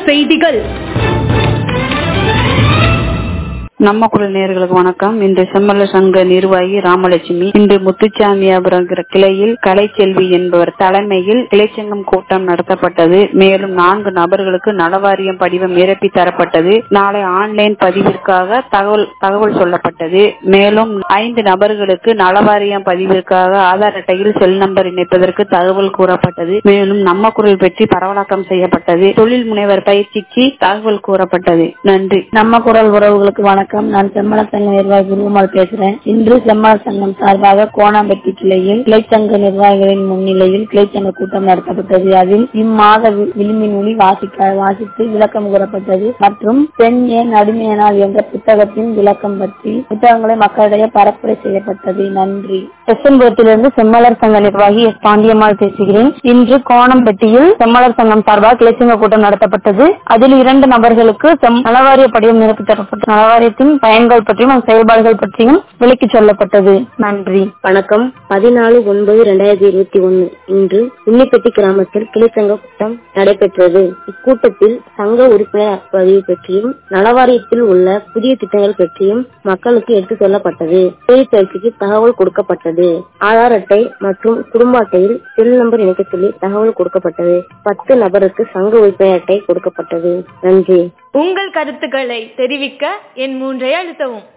செய்திகள் நம்ம குரல் நேயர்களுக்கு வணக்கம் இன்று செம்மல்ல சங்க நிர்வாகி ராமலட்சுமி இன்று முத்துச்சாமியாபுரம் கிளையில் கலைச்செல்வி என்பவர் தலைமையில் கிளைச்சங்கம் கூட்டம் நடத்தப்பட்டது மேலும் நான்கு நபர்களுக்கு நலவாரியம் படிவம் நிரப்பி தரப்பட்டது நாளை ஆன்லைன் பதிவிற்காக தகவல் தகவல் சொல்லப்பட்டது மேலும் ஐந்து நபர்களுக்கு நலவாரியம் பதிவிற்காக ஆதார் அட்டையில் செல் நம்பர் இணைப்பதற்கு தகவல் கூறப்பட்டது மேலும் நம்ம குரல் பற்றி பரவலாக்கம் செய்யப்பட்டது தொழில் முனைவர் பயிற்சிக்கு தகவல் கூறப்பட்டது நன்றி நம்ம குரல் உறவுகளுக்கு வணக்கம் நான் செம்மல சங்க நிர்வாகி குருமால் பேசுறேன் இன்று செம்மல சங்கம் சார்பாக கோணாம்பட்டி கிளையில் கிளைச்சங்க நிர்வாகிகளின் முன்னிலையில் கிளைச்சங்க கூட்டம் நடத்தப்பட்டது அதில் இம்மாத வி- விளிம்பின் ஒளி வாசிக்க வாசித்து விளக்கம் கூறப்பட்டது மற்றும் பெண் ஏன் அடிமையானால் என்ற புத்தகத்தின் விளக்கம் பற்றி புத்தகங்களை மக்களிடையே பரப்புரை செய்யப்பட்டது நன்றி செசன்புரத்திலிருந்து செம்மலர் சங்க நிர்வாகி எஸ் பாண்டியம்மாள் பேசுகிறேன் இன்று கோணம்பட்டியில் செம்மலர் சங்கம் சார்பாக கிளைச்சங்க கூட்டம் நடத்தப்பட்டது அதில் இரண்டு நபர்களுக்கு செம்- நலவாரிய படிவம் நிரப்பி தரப்பட்ட நலவாரியத்தின் பயன்கள் பற்றியும் அதன் செயல்பாடுகள் பற்றியும் விளக்கி சொல்லப்பட்டது நன்றி வணக்கம் பதினாலு ஒன்பது ரெண்டாயிரத்தி இருபத்தி ஒன்னு இன்று உன்னிப்பட்டி கிராமத்தில் கிளைச்சங்க கூட்டம் நடைபெற்றது இக்கூட்டத்தில் சங்க உறுப்பினர் பதிவு பற்றியும் நலவாரியத்தில் உள்ள புதிய திட்டங்கள் பற்றியும் மக்களுக்கு எடுத்து சொல்லப்பட்டது தொழில் பயிற்சிக்கு தகவல் கொடுக்கப்பட்டது ஆதார் அட்டை மற்றும் குடும்ப அட்டையில் செல் நம்பர் இணைக்க சொல்லி தகவல் கொடுக்கப்பட்டது பத்து நபருக்கு சங்க உறுப்பினர் அட்டை கொடுக்கப்பட்டது நன்றி உங்கள் கருத்துக்களை தெரிவிக்க என் மூன்றை அழுத்தவும்